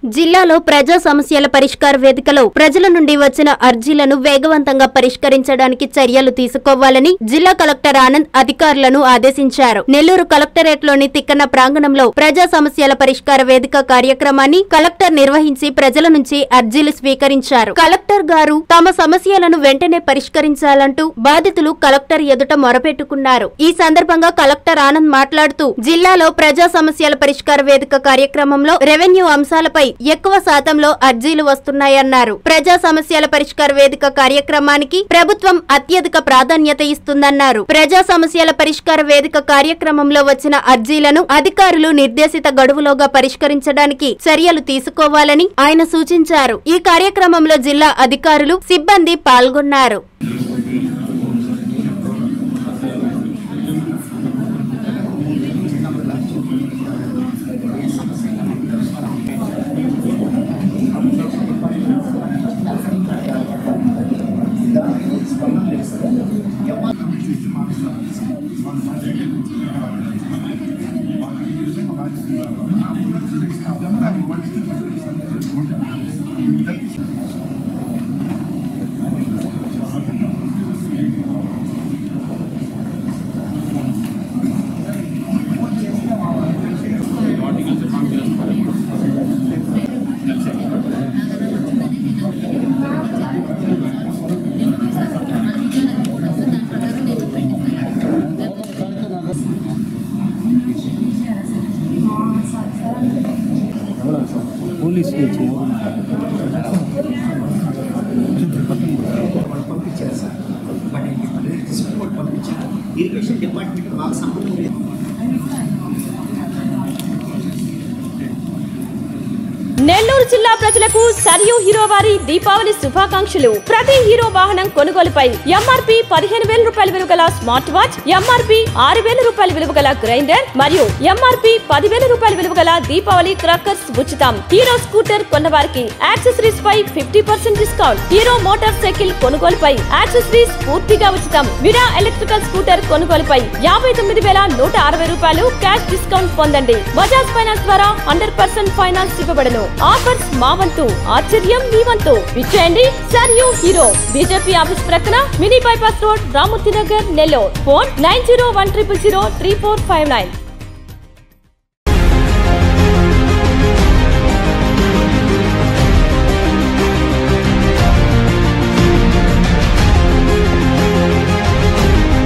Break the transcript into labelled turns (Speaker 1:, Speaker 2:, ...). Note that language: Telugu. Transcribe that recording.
Speaker 1: జిల్లాలో ప్రజా సమస్యల పరిష్కార వేదికలో ప్రజల నుండి వచ్చిన అర్జీలను వేగవంతంగా పరిష్కరించడానికి చర్యలు తీసుకోవాలని జిల్లా కలెక్టర్ ఆనంద్ అధికారులను ఆదేశించారు నెల్లూరు కలెక్టరేట్లోని తిక్కన ప్రాంగణంలో ప్రజా సమస్యల పరిష్కార వేదిక కార్యక్రమాన్ని కలెక్టర్ నిర్వహించి ప్రజల నుంచి అర్జీలు స్వీకరించారు కలెక్టర్ గారు తమ సమస్యలను వెంటనే పరిష్కరించాలంటూ బాధితులు కలెక్టర్ ఎదుట మొరపెట్టుకున్నారు ఈ సందర్భంగా కలెక్టర్ ఆనంద్ మాట్లాడుతూ జిల్లాలో ప్రజా సమస్యల పరిష్కార వేదిక కార్యక్రమంలో రెవెన్యూ అంశాలపై ఎక్కువ శాతంలో అర్జీలు వస్తున్నాయన్నారు ప్రజా సమస్యల పరిష్కార వేదిక కార్యక్రమానికి ప్రభుత్వం అత్యధిక ప్రాధాన్యత ఇస్తుందన్నారు ప్రజా సమస్యల పరిష్కార వేదిక కార్యక్రమంలో వచ్చిన అర్జీలను అధికారులు నిర్దేశిత గడువులోగా పరిష్కరించడానికి చర్యలు తీసుకోవాలని ఆయన సూచించారు ఈ కార్యక్రమంలో జిల్లా అధికారులు సిబ్బంది పాల్గొన్నారు
Speaker 2: పోలీస్ నుంచి
Speaker 3: పంపించారు సార్ బట్ రిపోర్ట్ పంపించారు ఇరిగేషన్ డిపార్ట్మెంట్ మాకు సంబంధం లేదు
Speaker 4: నెల్లూరు జిల్లా ప్రజలకు సరియు హీరో వారి దీపావళి శుభాకాంక్షలు ప్రతి హీరో వాహనం కొనుగోలుపై ఎంఆర్పి పదిహేను వేల రూపాయల విలువ గల స్మార్ట్ వాచ్ ఎంఆర్పి ఆరు వేల రూపాయల విలువ గల గ్రైండర్ మరియు ఎంఆర్పి పదివేల రూపాయల విలువ గల దీపావళి క్రాకర్స్ ఉచితం హీరో స్కూటర్ కొన్న వారికి యాక్సెసరీస్ పై fifty percent discount Hero motorcycle కొనుగోలుపై యాక్సెసరీస్ పూర్తిగా ఉచితం విరా ఎలక్ట్రికల్ స్కూటర్ కొనుగోలుపై యాభై తొమ్మిది వేల నూట అరవై రూపాయలు క్యాష్ డిస్కౌంట్ పొందండి బజాజ్ ఫైనాన్స్ ద్వారా హండ్రెడ్ పర్సెంట్ ఫైనాన్స్ ఇవ్వబడను ఆఫర్స్ మా వంతు ఆశ్చర్యం మీ వంతు విచ్చేయండి సర్ యూ హీరో బీజేపీ ఆఫీస్ ప్రక్కన mini bypass road Ramurthy Nagar Nellore phone nine zero one triple zero three four five nine